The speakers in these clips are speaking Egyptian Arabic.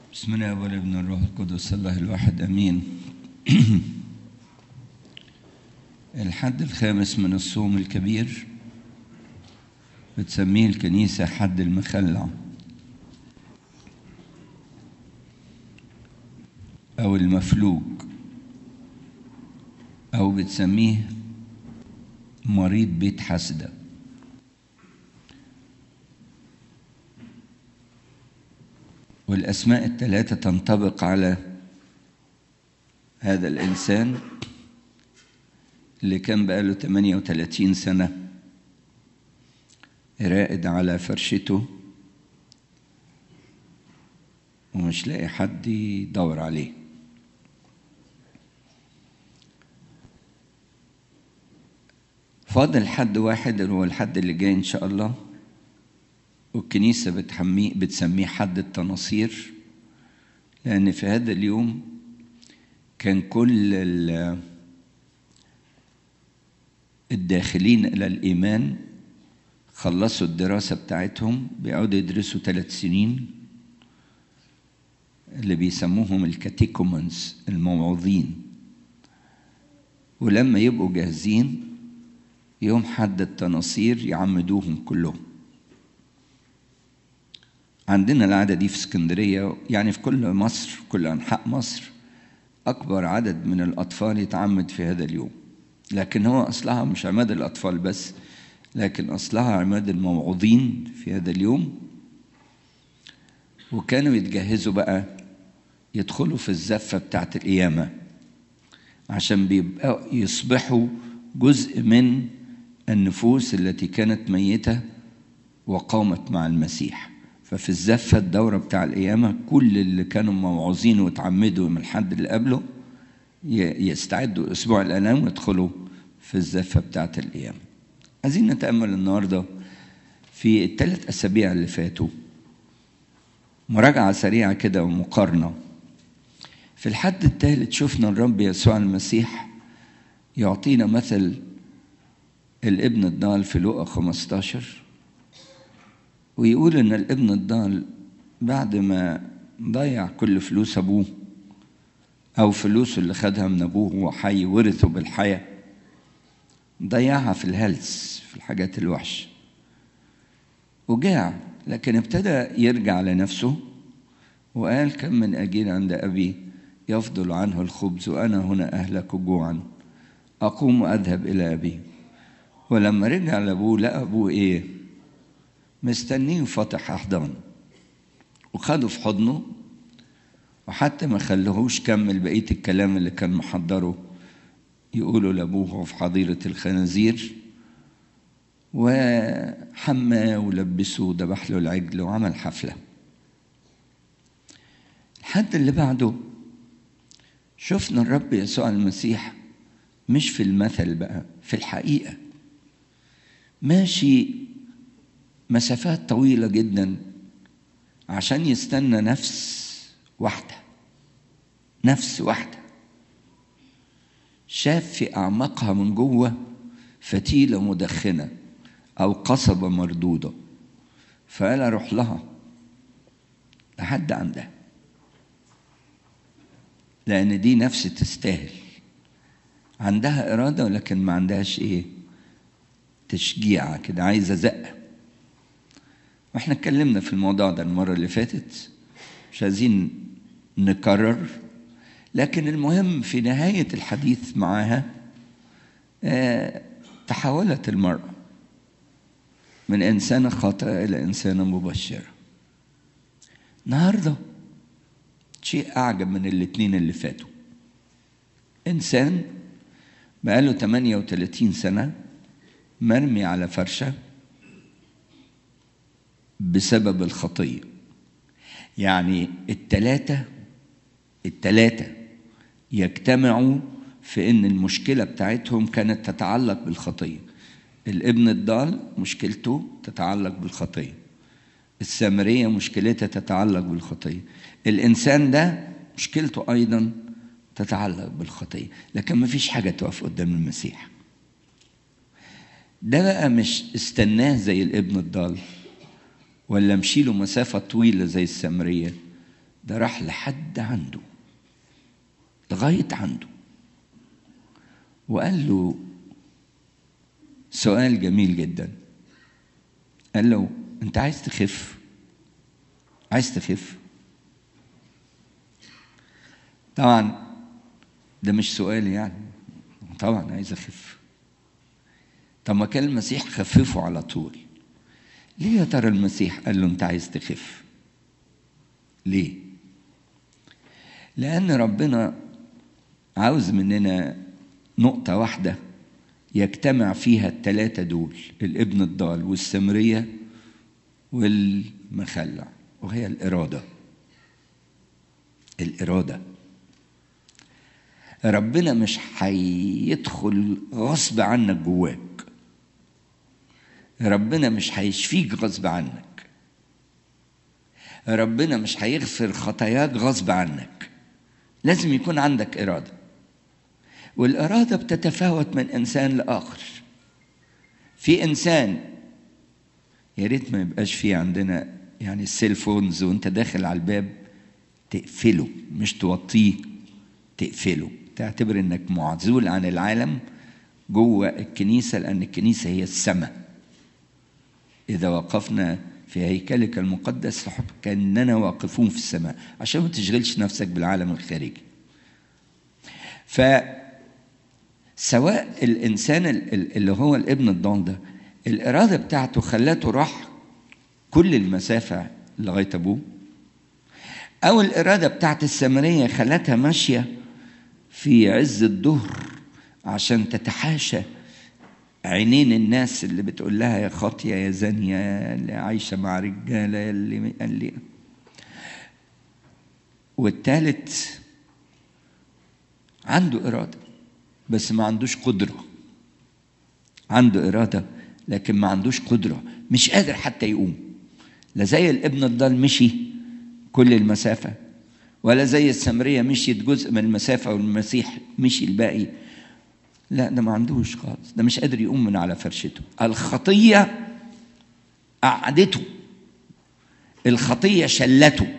بسم الله والابن الروح القدس الله الواحد امين الحد الخامس من الصوم الكبير بتسميه الكنيسة حد المخلع أو المفلوج أو بتسميه مريض بيت حسده والأسماء الثلاثة تنطبق على هذا الإنسان اللي كان بقاله 38 سنة رائد على فرشته ومش لاقي حد يدور عليه فاضل حد واحد اللي هو الحد اللي جاي إن شاء الله والكنيسة بتحميه بتسميه حد التناصير لأن في هذا اليوم كان كل الداخلين إلى الإيمان خلصوا الدراسة بتاعتهم بيقعدوا يدرسوا ثلاث سنين اللي بيسموهم الكاتيكومنز الموعوظين ولما يبقوا جاهزين يوم حد التناصير يعمدوهم كلهم عندنا العادة دي في اسكندرية يعني في كل مصر في كل أنحاء مصر أكبر عدد من الأطفال يتعمد في هذا اليوم لكن هو أصلها مش عماد الأطفال بس لكن أصلها عماد الموعوظين في هذا اليوم وكانوا يتجهزوا بقى يدخلوا في الزفة بتاعت القيامة عشان بيبقوا يصبحوا جزء من النفوس التي كانت ميتة وقامت مع المسيح ففي الزفة الدورة بتاع القيامة كل اللي كانوا موعوظين وتعمدوا من الحد اللي قبله يستعدوا الأسبوع الألام ويدخلوا في الزفة بتاعة القيامة عايزين نتأمل النهاردة في الثلاث أسابيع اللي فاتوا مراجعة سريعة كده ومقارنة في الحد الثالث شفنا الرب يسوع المسيح يعطينا مثل الابن الضال في لوقا 15 ويقول ان الابن الضال بعد ما ضيع كل فلوس ابوه او فلوسه اللي خدها من ابوه وهو حي ورثه بالحياه ضيعها في الهلس في الحاجات الوحشه وجاع لكن ابتدى يرجع لنفسه وقال كم من اجير عند ابي يفضل عنه الخبز وانا هنا اهلك جوعا اقوم واذهب الى ابي ولما رجع لابوه لقى ابوه ايه مستنيه فاتح أحضان وخده في حضنه وحتى ما خلوهوش كمل بقية الكلام اللي كان محضره يقوله لأبوه في حظيرة الخنازير وحماه ولبسه وذبح له العجل وعمل حفلة الحد اللي بعده شفنا الرب يسوع المسيح مش في المثل بقى في الحقيقة ماشي مسافات طويلة جدا عشان يستنى نفس واحدة نفس واحدة شاف في أعماقها من جوه فتيلة مدخنة أو قصبة مردودة فقال أروح لها لحد عندها لأن دي نفس تستاهل عندها إرادة ولكن ما عندهاش إيه تشجيع كده عايزة زقة واحنا اتكلمنا في الموضوع ده المرة اللي فاتت مش عايزين نكرر لكن المهم في نهاية الحديث معاها اه تحولت المرأة من إنسانة خاطئة إلى إنسانة مبشرة النهاردة شيء أعجب من الاتنين اللي فاتوا إنسان بقاله 38 سنة مرمي على فرشه بسبب الخطية يعني التلاتة التلاتة يجتمعوا في ان المشكلة بتاعتهم كانت تتعلق بالخطية الابن الضال مشكلته تتعلق بالخطية السامرية مشكلتها تتعلق بالخطية الإنسان ده مشكلته أيضا تتعلق بالخطية لكن ما فيش حاجة تقف قدام المسيح ده بقى مش استناه زي الابن الضال ولا امشي له مسافة طويلة زي السامرية ده راح لحد عنده لغاية عنده وقال له سؤال جميل جدا قال له انت عايز تخف عايز تخف طبعا ده مش سؤال يعني طبعا عايز اخف طب ما كان المسيح خففه على طول ليه يا ترى المسيح قال له انت عايز تخف ليه لان ربنا عاوز مننا نقطة واحدة يجتمع فيها التلاتة دول الابن الضال والسمرية والمخلع وهي الإرادة الإرادة ربنا مش هيدخل غصب عنك جواك ربنا مش هيشفيك غصب عنك ربنا مش هيغفر خطاياك غصب عنك لازم يكون عندك إرادة والإرادة بتتفاوت من إنسان لآخر في إنسان يا ريت ما يبقاش في عندنا يعني السيل فونز وانت داخل على الباب تقفله مش توطيه تقفله تعتبر انك معزول عن العالم جوه الكنيسه لان الكنيسه هي السماء اذا وقفنا في هيكلك المقدس كاننا واقفون في السماء عشان ما تشغلش نفسك بالعالم الخارجي ف سواء الانسان اللي هو الابن الضال ده الاراده بتاعته خلته راح كل المسافه لغايه ابوه او الاراده بتاعت السامريه خلتها ماشيه في عز الظهر عشان تتحاشى عينين الناس اللي بتقول لها يا خاطيه يا زانيه يا اللي عايشه مع رجاله يا اللي اللي والثالث عنده اراده بس ما عندوش قدره عنده اراده لكن ما عندوش قدره مش قادر حتى يقوم لا زي الابن الضال مشي كل المسافه ولا زي السمرية مشيت جزء من المسافة والمسيح مشي الباقي لا ده ما عندوش خالص ده مش قادر يقوم من على فرشته الخطية قعدته الخطية شلته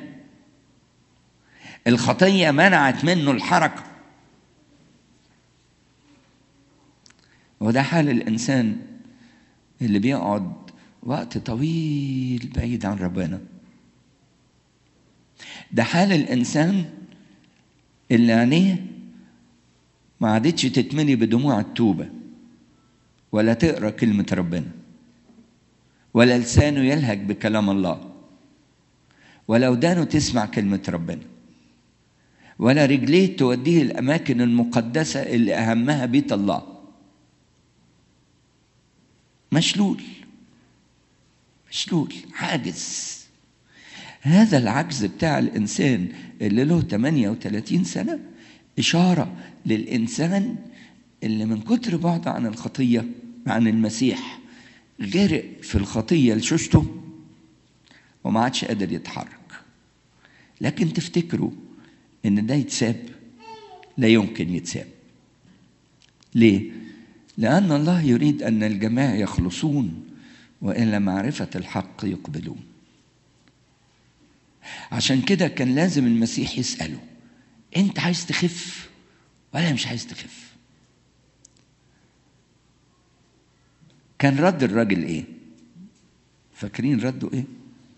الخطية منعت منه الحركة وده حال الإنسان اللي بيقعد وقت طويل بعيد عن ربنا ده حال الإنسان اللي عينيه ما عادتش تتملي بدموع التوبة ولا تقرا كلمة ربنا ولا لسانه يلهج بكلام الله ولا ودانه تسمع كلمة ربنا ولا رجليه توديه الأماكن المقدسة اللي أهمها بيت الله مشلول مشلول عاجز هذا العجز بتاع الإنسان اللي له 38 سنة إشارة للإنسان اللي من كتر بعده عن الخطية عن المسيح غرق في الخطية لشوشته وما عادش قادر يتحرك لكن تفتكروا إن ده يتساب لا يمكن يتساب ليه؟ لأن الله يريد أن الجميع يخلصون وإلى معرفة الحق يقبلون عشان كده كان لازم المسيح يسأله أنت عايز تخف ولا مش عايز تخف كان رد الراجل ايه فاكرين رده ايه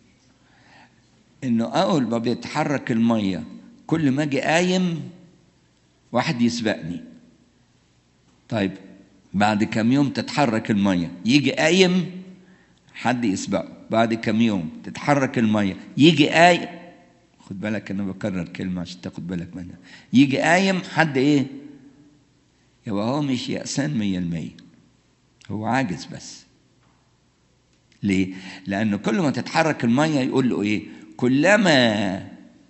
انه اول ما بيتحرك الميه كل ما اجي قايم واحد يسبقني طيب بعد كم يوم تتحرك الميه يجي قايم حد يسبقه بعد كم يوم تتحرك الميه يجي قايم خد بالك انا بكرر كلمه عشان تاخد بالك منها يجي قايم حد ايه يبقى هو مش يأسان مية المية هو عاجز بس ليه؟ لأنه كل ما تتحرك المية يقول له إيه؟ كلما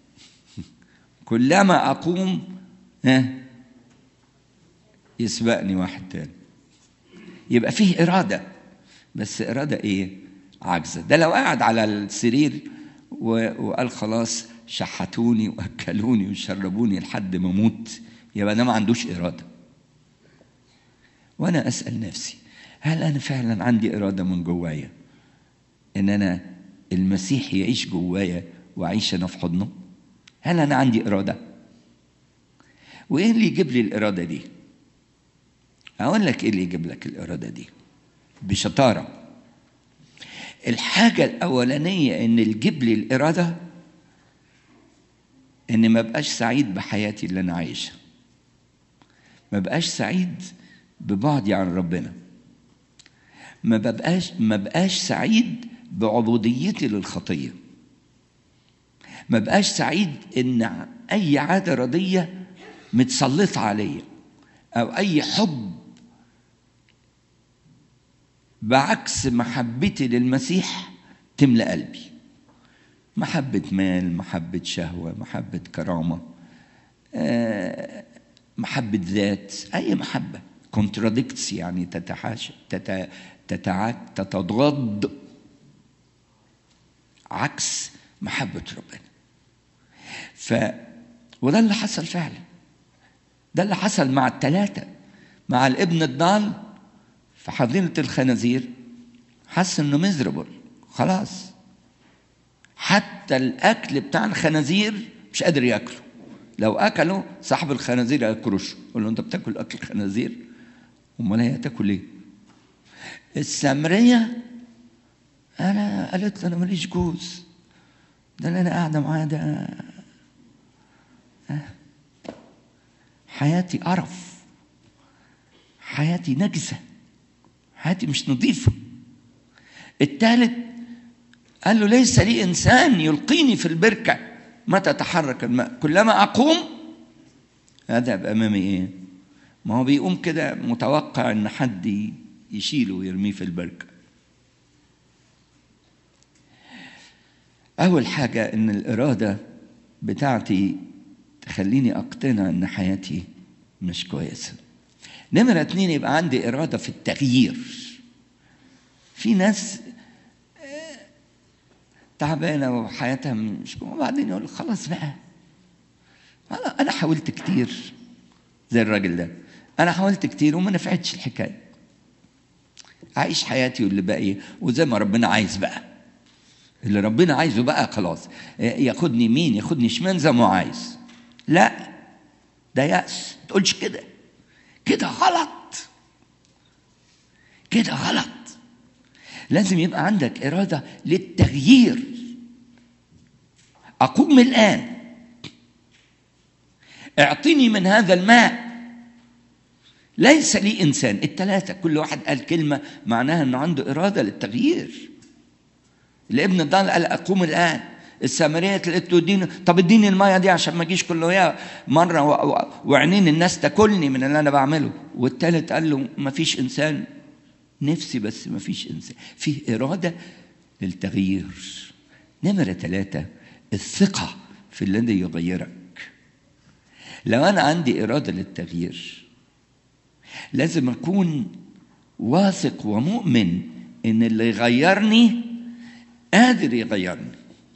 كلما أقوم ها يسبقني واحد تاني يبقى فيه إرادة بس إرادة إيه؟ عاجزة ده لو قعد على السرير وقال خلاص شحتوني وأكلوني وشربوني لحد ما أموت يبقى ده ما عندوش إرادة وأنا أسأل نفسي هل أنا فعلا عندي إرادة من جوايا إن أنا المسيح يعيش جوايا وأعيش أنا في حضنه هل انا عندي اراده وايه اللي يجيب لي الاراده دي اقول لك ايه اللي يجيب لك الاراده دي بشطاره الحاجه الاولانيه ان اللي يجيب لي الاراده ان ما بقاش سعيد بحياتي اللي انا عايشها ما بقاش سعيد ببعدي عن ربنا ما ببقاش ما بقاش سعيد بعبوديتي للخطيه ما بقاش سعيد ان اي عاده رديه متسلطه عليا او اي حب بعكس محبتي للمسيح تملى قلبي محبة مال محبة شهوة محبة كرامة محبة ذات أي محبة كونتراديكتس يعني تتحاشى تت... تتعاك تتضاد عكس محبة ربنا ف وده اللي حصل فعلا ده اللي حصل مع الثلاثة مع الابن الضال في حظيرة الخنازير حس انه مزربل خلاص حتى الاكل بتاع الخنازير مش قادر ياكله لو اكله صاحب الخنازير يكرشه يقول له انت بتاكل اكل خنازير امال هي هتاكل ايه السامريه انا قالت له انا ماليش جوز ده اللي انا قاعده معاه ده حياتي قرف حياتي نجسه حياتي مش نظيفه الثالث قال له ليس لي انسان يلقيني في البركه متى تحرك الماء كلما اقوم اذهب امامي ايه ما هو بيقوم كده متوقع ان حد يشيله ويرميه في البركه اول حاجه ان الاراده بتاعتي تخليني اقتنع ان حياتي مش كويسه نمرة اتنين يبقى عندي إرادة في التغيير في ناس تعبانة وحياتها مش وبعدين يقول خلاص بقى أنا أنا حاولت كتير زي الراجل ده أنا حاولت كتير وما نفعتش الحكاية أعيش حياتي واللي باقي وزي ما ربنا عايز بقى اللي ربنا عايزه بقى خلاص ياخدني يمين ياخدني شمال زي ما هو عايز لا ده يأس ما تقولش كده كده غلط كده غلط لازم يبقى عندك إرادة للتغيير أقوم الآن اعطني من هذا الماء ليس لي إنسان الثلاثة كل واحد قال كلمة معناها أنه عنده إرادة للتغيير الابن الضال قال أقوم الآن السامريه قالت له اديني طب اديني الميه دي عشان ما اجيش كل وياه مره وعينين الناس تاكلني من اللي انا بعمله والثالث قال له ما فيش انسان نفسي بس ما فيش انسان فيه اراده للتغيير نمره ثلاثه الثقه في الذي يغيرك لو انا عندي اراده للتغيير لازم اكون واثق ومؤمن ان اللي يغيرني قادر يغيرني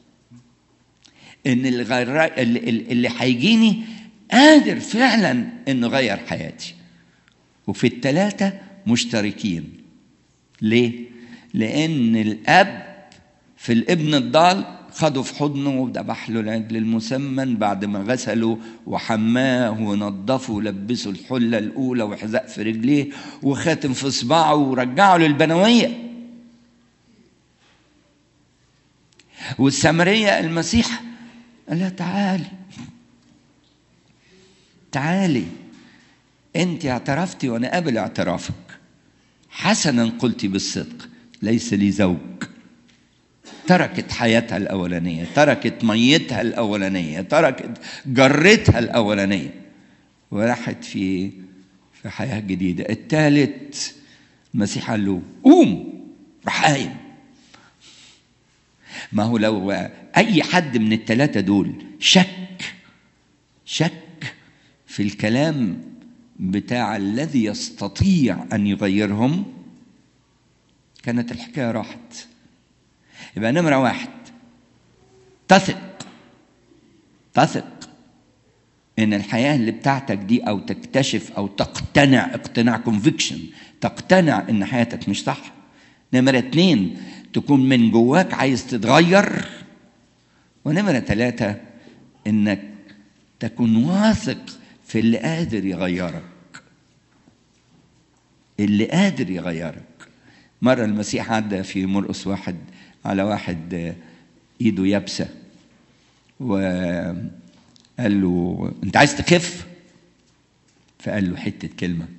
ان اللي غير اللي, اللي هيجيني قادر فعلا انه يغير حياتي وفي الثلاثه مشتركين ليه لان الاب في الابن الضال خده في حضنه وذبح له العجل المسمن بعد ما غسله وحماه ونظفه ولبسه الحله الاولى وحذاء في رجليه وخاتم في صباعه ورجعه للبنويه والسامريه المسيح قال لها تعالي تعالي انت اعترفتي وانا قابل اعترافك حسنا قلت بالصدق ليس لي زوج تركت حياتها الاولانيه تركت ميتها الاولانيه تركت جرتها الاولانيه وراحت في في حياه جديده الثالث المسيح قال له قوم راح قايم ما هو لو اي حد من الثلاثه دول شك شك في الكلام بتاع الذي يستطيع ان يغيرهم كانت الحكايه راحت يبقى نمره واحد تثق تثق ان الحياه اللي بتاعتك دي او تكتشف او تقتنع اقتناع كونفكشن تقتنع ان حياتك مش صح نمره اتنين تكون من جواك عايز تتغير ونمرة ثلاثة انك تكون واثق في اللي قادر يغيرك اللي قادر يغيرك مرة المسيح عدى في مرقس واحد على واحد ايده يابسة وقال له انت عايز تخف فقال له حتة كلمة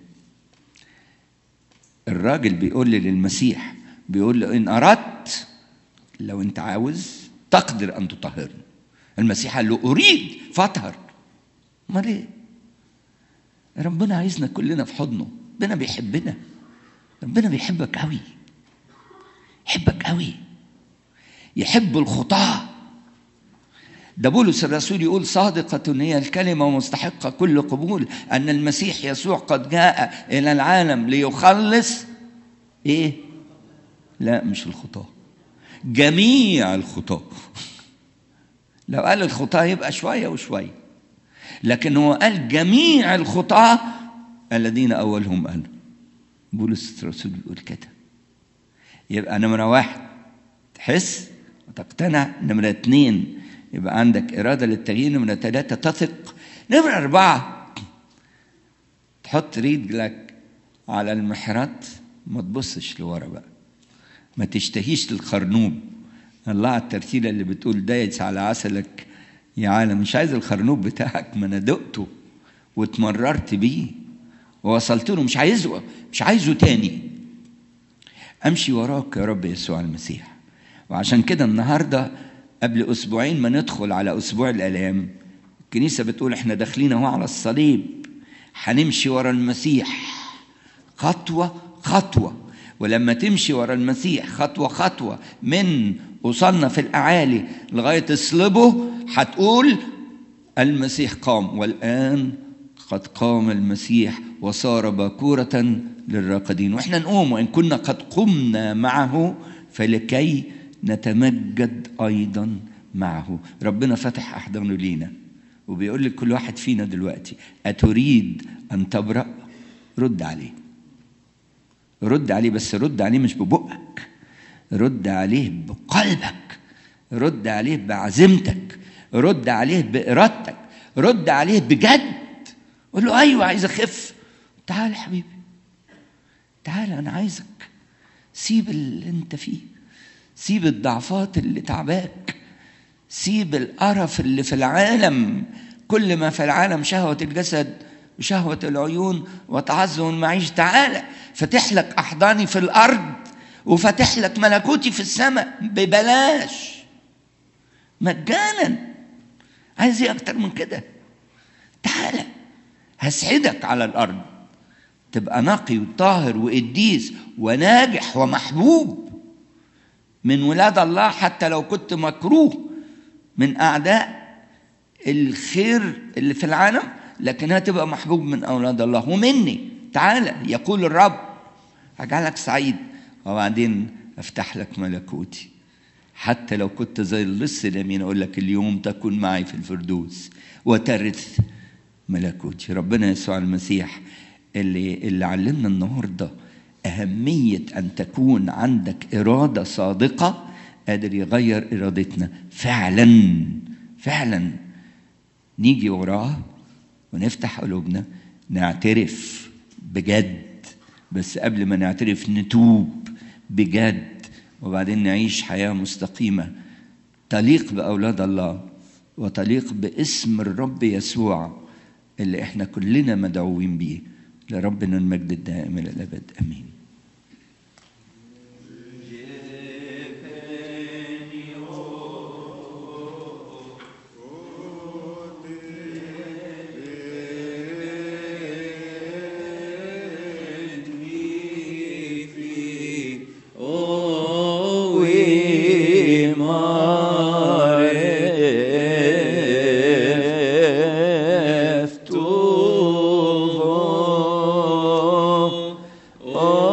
الراجل بيقول لي للمسيح بيقول له ان اردت لو انت عاوز تقدر ان تطهرني المسيح قال له اريد فاطهر امال ايه ربنا عايزنا كلنا في حضنه ربنا بيحبنا ربنا بيحبك قوي يحبك قوي يحب الخطاه ده بولس الرسول يقول صادقة هي الكلمة ومستحقة كل قبول أن المسيح يسوع قد جاء إلى العالم ليخلص إيه؟ لا مش الخطاة جميع الخطاة لو قال الخطاة يبقى شوية وشوية لكن هو قال جميع الخطاة الذين أولهم أنا بولس الرسول بيقول كده يبقى نمرة واحد تحس وتقتنع نمرة اتنين يبقى عندك إرادة للتغيير نمرة ثلاثة تثق نمرة أربعة تحط رجلك على المحرات ما تبصش لورا بقى ما تشتهيش للخرنوب الله على الترتيلة اللي بتقول دايس على عسلك يا عالم مش عايز الخرنوب بتاعك ما انا دقته واتمررت بيه ووصلت له مش عايزه مش عايزه تاني امشي وراك يا رب يسوع المسيح وعشان كده النهارده قبل اسبوعين ما ندخل على اسبوع الالام الكنيسه بتقول احنا داخلين اهو على الصليب هنمشي ورا المسيح خطوه خطوه ولما تمشي ورا المسيح خطوه خطوه من وصلنا في الاعالي لغايه اصلبه هتقول المسيح قام والان قد قام المسيح وصار باكوره للراقدين واحنا نقوم وان كنا قد قمنا معه فلكي نتمجد ايضا معه ربنا فتح احضانه لينا وبيقول لكل واحد فينا دلوقتي اتريد ان تبرأ رد عليه رد عليه بس رد عليه مش ببقك رد عليه بقلبك رد عليه بعزيمتك رد عليه بإرادتك رد عليه بجد قول له أيوة عايز أخف تعال يا حبيبي تعال أنا عايزك سيب اللي أنت فيه سيب الضعفات اللي تعباك سيب القرف اللي في العالم كل ما في العالم شهوة الجسد وشهوة العيون وتعظم المعيش تعالى فتح لك أحضاني في الأرض وفتح لك ملكوتي في السماء ببلاش مجانا عايز ايه اكتر من كده تعالى هسعدك على الارض تبقى نقي وطاهر وقديس وناجح ومحبوب من ولاد الله حتى لو كنت مكروه من اعداء الخير اللي في العالم لكن هتبقى محبوب من اولاد الله ومني تعالى يقول الرب هجعلك سعيد وبعدين افتح لك ملكوتي حتى لو كنت زي اللص اليمين اقول لك اليوم تكون معي في الفردوس وترث ملكوتي ربنا يسوع المسيح اللي اللي علمنا النهارده اهميه ان تكون عندك اراده صادقه قادر يغير ارادتنا فعلا فعلا نيجي وراه ونفتح قلوبنا نعترف بجد بس قبل ما نعترف نتوب بجد وبعدين نعيش حياة مستقيمة تليق بأولاد الله وتليق باسم الرب يسوع اللي احنا كلنا مدعوين بيه لربنا المجد الدائم إلى الأبد أمين Oh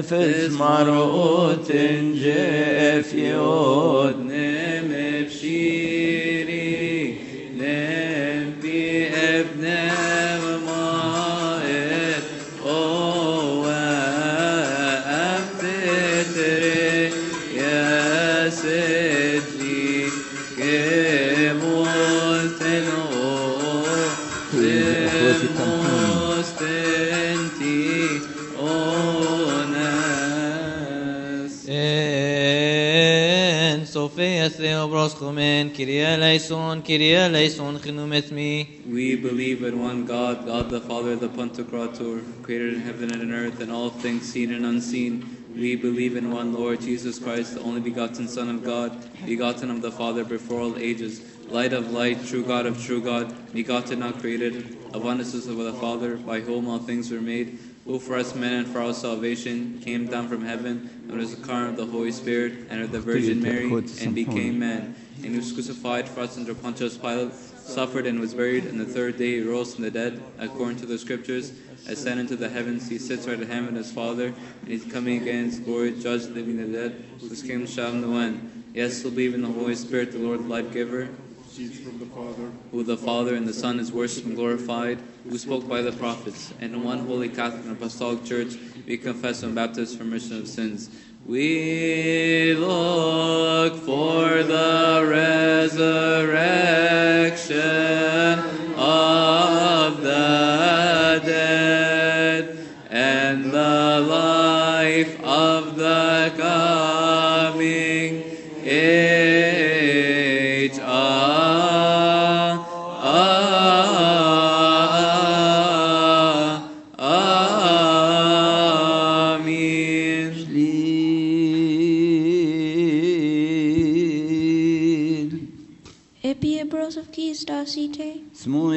نفس مرؤوت جاف يود نم بشيري نم بابن مائت هو أم تتري يا سجي كمولتن إخوتي تمحون. مستنتي أوناس En Sophia Theobros Chomen, Kyrie eleison, Kyrie eleison, Chinumeth me. We believe in one God, God the Father, the Pantocrator, creator in heaven and in earth, and all things seen and unseen. We believe in one Lord Jesus Christ, the only begotten Son of God, begotten of the Father before all ages, light of light, true God of true God, begotten, not created, of oneness of the Father, by whom all things were made, who for us men and for our salvation came down from heaven, and was incarnate of the Holy Spirit, and of the Virgin Mary, and became man, and he was crucified for us under Pontius Pilate, suffered and was buried, and the third day he rose from the dead, according to the Scriptures, ascended into the heavens, he sits right at hand with his Father, and he's coming again in his glory, to judge the living and the dead, whose kingdom shall have no end. Yes, believe in the Holy Spirit, the Lord, life giver, proceeds from the Father, who the Father and the Son is worshipped and glorified, who spoke by the prophets, and in one holy Catholic and Apostolic Church we confess and baptize for remission of sins. We look for the resurrection of the dead and the life of the coming age. Ah, ah, Amen. Liel. Epiebros of Keys Dacite. Smui